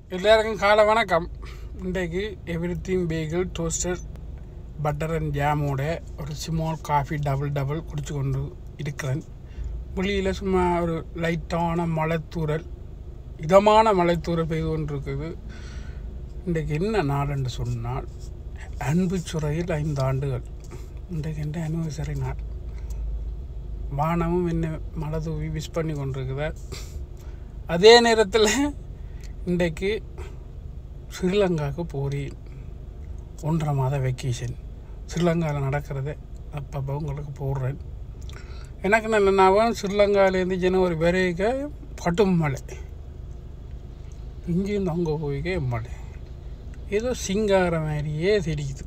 எல்லாருக்கும் காலை வணக்கம் இன்றைக்கு everything bagel toaster butter and ஜாமோட ஒரு ஸ்மால் காஃபி டபுள் டபுள் குடிச்சு கொண்டு இருக்கிறேன் வெளியில் சும்மா ஒரு லைட்டான மலைத்தூறல் இதமான மலைத்தூறல் பெய்து கொண்டு இருக்குது இன்றைக்கு என்ன நாள் சொன்னால் அன்பு சுரையில் ஐந்து ஆண்டுகள் இன்றைக்கு என்ற அனிவர்சரி நாள் வானமும் என்ன மழை தூவி விஷ் பண்ணி கொண்டிருக்குது அதே நேரத்தில் இன்றைக்கு ஸ்ரீலங்காவுக்கு போகிறேன் ஒன்றரை மாத வெக்கேஷன் ஸ்ரீலங்காவில் நடக்கிறத அப்பப்போ உங்களுக்கு போடுறேன் எனக்கு நல்ல ஞாபகம் ஸ்ரீலங்காவிலேருந்து ஜனவரி வரைக்கும் கட்டும் மழை இங்கேருந்து அங்கே போய்க்கே மழை ஏதோ சிங்கார மாதிரியே தெரியுது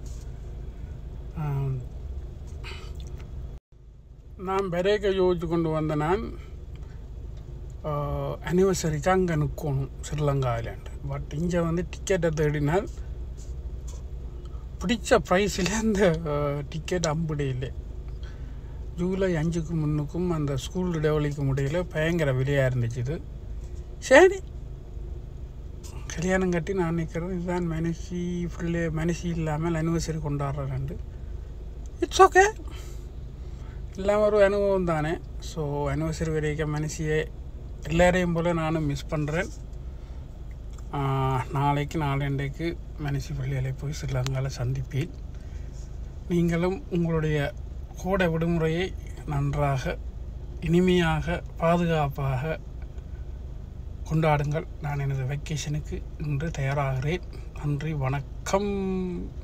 ஆம். நான் பெரேக்க யோசிச்சு கொண்டு வந்த நான் அனிவர்சரிக்கு அங்கே நிற்கணும் ஸ்ரீலங்காவிலேண்டு பட் இங்கே வந்து டிக்கெட்டை தேடினால் பிடிச்ச ப்ரைஸில் அந்த டிக்கெட் அம்புடி இல்லை ஜூலை அஞ்சுக்கு முன்னுக்கும் அந்த ஸ்கூல் டெவலிக்கு முடியல பயங்கர விலையாக இருந்துச்சு இது சரி கல்யாணம் கட்டி நான் நிற்கிறது இதுதான் மனசி ஃபுல்லு மனசி இல்லாமல் அனிவர்சரி கொண்டாடுறேன் இட்ஸ் ஓகே எல்லாம் ஒரு அனுபவம் தானே ஸோ அனிவர்சரி வரைக்கும் மனசியை எல்லாரையும் போல் நானும் மிஸ் பண்ணுறேன் நாளைக்கு நாளண்டைக்கு மனசி பள்ளியில் போய் ஸ்ரீலங்காவில் சந்திப்பேன் நீங்களும் உங்களுடைய கோடை விடுமுறையை நன்றாக இனிமையாக பாதுகாப்பாக கொண்டாடுங்கள் நான் எனது வெக்கேஷனுக்கு இன்று தயாராகிறேன் நன்றி வணக்கம்